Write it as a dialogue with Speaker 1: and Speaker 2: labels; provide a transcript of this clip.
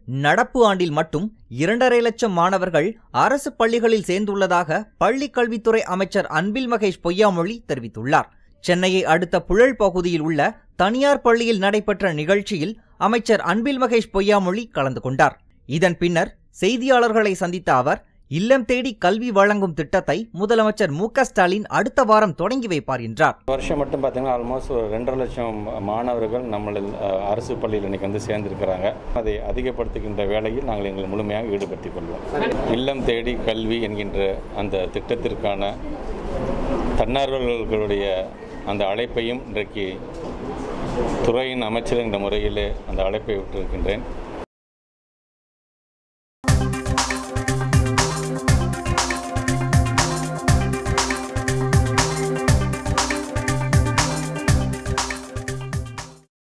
Speaker 1: நடப்பு ஆண்டில் மட்டும் இரண்டரை லட்சம் மாணவர்கள் அரசு பள்ளிகளில் சேர்ந்துள்ளதாக பள்ளிக் கல்வித்துறை அமைச்சர் அன்பில் மகேஷ் பொய்யாமொழி தெரிவித்துள்ளார் சென்னையை அடுத்த புழல் பகுதியில் உள்ள தனியார் பள்ளியில் நடைபெற்ற நிகழ்ச்சியில் அமைச்சர் அன்பில் மகேஷ் பொய்யாமொழி கலந்து கொண்டார் இதன் பின்னர் செய்தியாளர்களை சந்தித்த அவர் இல்லம் தேடி கல்வி வழங்கும் திட்டத்தை முதலமைச்சர் மு க ஸ்டாலின் அடுத்த வாரம் தொடங்கி வைப்பார் என்றார்
Speaker 2: வருஷம் மட்டும் பார்த்தீங்கன்னா ஆல்மோஸ்ட் ஒரு ரெண்டரை லட்சம் மாணவர்கள் நம்மளில் அஹ், அரசு பள்ளியில் இன்னைக்கு வந்து சேர்ந்திருக்கிறாங்க அதை அதிகப்படுத்துகின்ற வேலையில் நாங்கள் எங்களை முழுமையாக ஈடுபடுத்திக் கொள்வோம் இல்லம் தேடி கல்வி என்கின்ற அந்த திட்டத்திற்கான தன்னார்வலர்களுடைய அந்த அழைப்பையும் இன்றைக்கு துறையின் அமைச்சர் என்ற முறையிலே அந்த அழைப்பை விட்டிருக்கின்றேன்